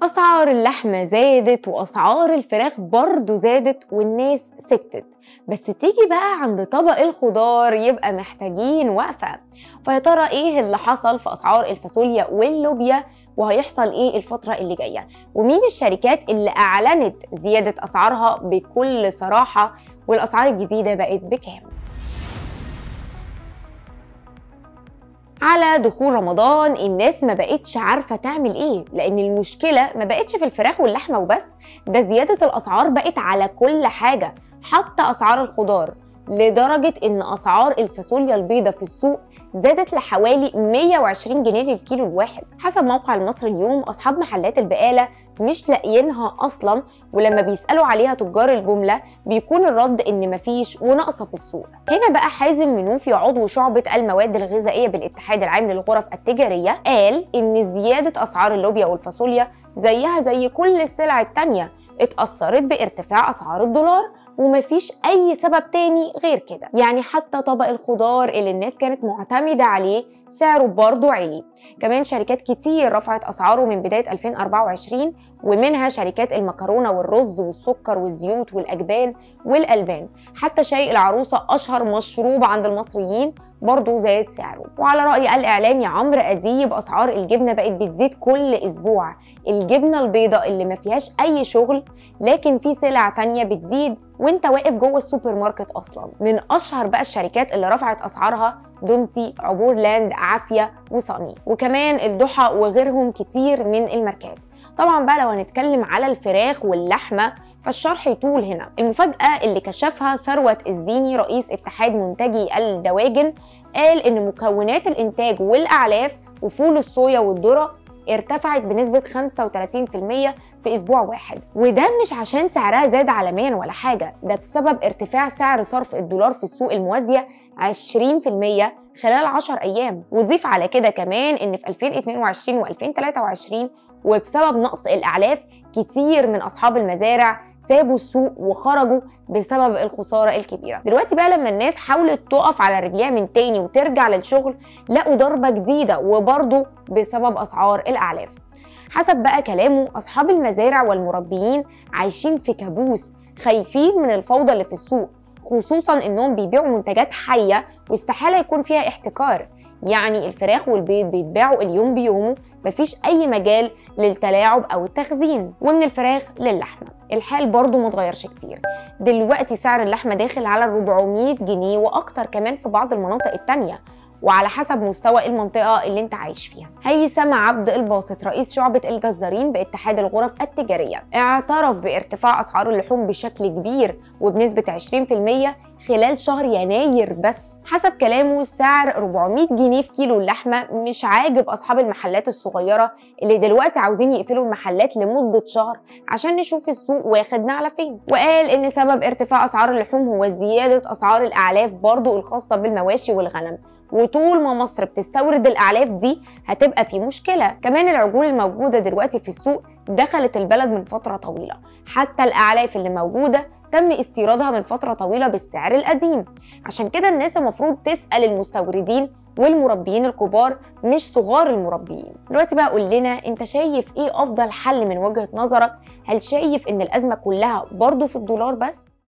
أسعار اللحمة زادت وأسعار الفراخ برضو زادت والناس سكتت بس تيجي بقى عند طبق الخضار يبقى محتاجين وقفة فيا ترى إيه اللي حصل في أسعار الفاصوليا واللوبيا وهيحصل إيه الفترة اللي جاية ومين الشركات اللي أعلنت زيادة أسعارها بكل صراحة والأسعار الجديدة بقت بكام على دخول رمضان الناس ما بقتش عارفة تعمل ايه لان المشكلة ما بقتش في الفراخ واللحمة وبس ده زيادة الاسعار بقت على كل حاجة حتى اسعار الخضار لدرجة ان اسعار الفاصوليا البيضاء في السوق زادت لحوالي 120 جنيه للكيلو الواحد حسب موقع المصري اليوم اصحاب محلات البقالة مش لاقيينها اصلا ولما بيسالوا عليها تجار الجمله بيكون الرد ان مفيش وناقصه في السوق هنا بقى حازم منوفي عضو شعبه المواد الغذائيه بالاتحاد العام للغرف التجاريه قال ان زياده اسعار اللوبيا والفاصوليا زيها زي كل السلع التانيه اتأثرت بارتفاع أسعار الدولار ومفيش أي سبب تاني غير كده يعني حتى طبق الخضار اللي الناس كانت معتمدة عليه سعره برضه عالي كمان شركات كتير رفعت أسعاره من بداية 2024 ومنها شركات المكرونة والرز والسكر والزيوت والأجبان والألبان حتى شاي العروسة أشهر مشروب عند المصريين برضه زاد سعره وعلى رأي الإعلامي عمرو أديب أسعار الجبنة بقت بتزيد كل أسبوع الجبنة البيضاء اللي ما فيهاش أي شغل لكن في سلع تانية بتزيد وانت واقف جوه السوبر ماركت اصلا من اشهر بقى الشركات اللي رفعت اسعارها دومتي عبور لاند عافيه وصاني وكمان الضحى وغيرهم كتير من الماركات طبعا بقى لو هنتكلم على الفراخ واللحمه فالشرح يطول هنا المفاجأة اللي كشفها ثروت الزيني رئيس اتحاد منتجي الدواجن قال إن مكونات الإنتاج والأعلاف وفول الصويا والذرة ارتفعت بنسبة 35% في أسبوع واحد وده مش عشان سعرها زاد عالميا ولا حاجة ده بسبب ارتفاع سعر صرف الدولار في السوق الموازية 20% خلال 10 أيام وضيف على كده كمان إن في 2022 و2023 وبسبب نقص الأعلاف كتير من أصحاب المزارع سابوا السوق وخرجوا بسبب الخسارة الكبيرة دلوقتي بقى لما الناس حاولت تقف على رجليها من تاني وترجع للشغل لقوا ضربة جديدة وبرضه بسبب أسعار الأعلاف حسب بقى كلامه أصحاب المزارع والمربيين عايشين في كابوس خايفين من الفوضى اللي في السوق خصوصا انهم بيبيعوا منتجات حيه واستحاله يكون فيها احتكار يعني الفراخ والبيض بيتباعوا اليوم بيومه مفيش اي مجال للتلاعب او التخزين ومن الفراخ للحمه الحال برضو متغيرش كتير دلوقتي سعر اللحمه داخل على 400 جنيه واكتر كمان في بعض المناطق التانيه وعلى حسب مستوى المنطقة اللي انت عايش فيها هيثم عبد الباسط رئيس شعبة الجزارين باتحاد الغرف التجارية اعترف بارتفاع أسعار اللحوم بشكل كبير وبنسبة 20% خلال شهر يناير بس حسب كلامه سعر 400 جنيه في كيلو اللحمة مش عاجب أصحاب المحلات الصغيرة اللي دلوقتي عاوزين يقفلوا المحلات لمدة شهر عشان نشوف السوق واخدنا على فين وقال إن سبب ارتفاع أسعار اللحوم هو زيادة أسعار الأعلاف برضو الخاصة بالمواشي والغنم وطول ما مصر بتستورد الاعلاف دي هتبقى في مشكله كمان العجول الموجوده دلوقتي في السوق دخلت البلد من فتره طويله حتى الاعلاف اللي موجوده تم استيرادها من فتره طويله بالسعر القديم عشان كده الناس المفروض تسال المستوردين والمربيين الكبار مش صغار المربيين دلوقتي بقى قول لنا انت شايف ايه افضل حل من وجهه نظرك هل شايف ان الازمه كلها برضو في الدولار بس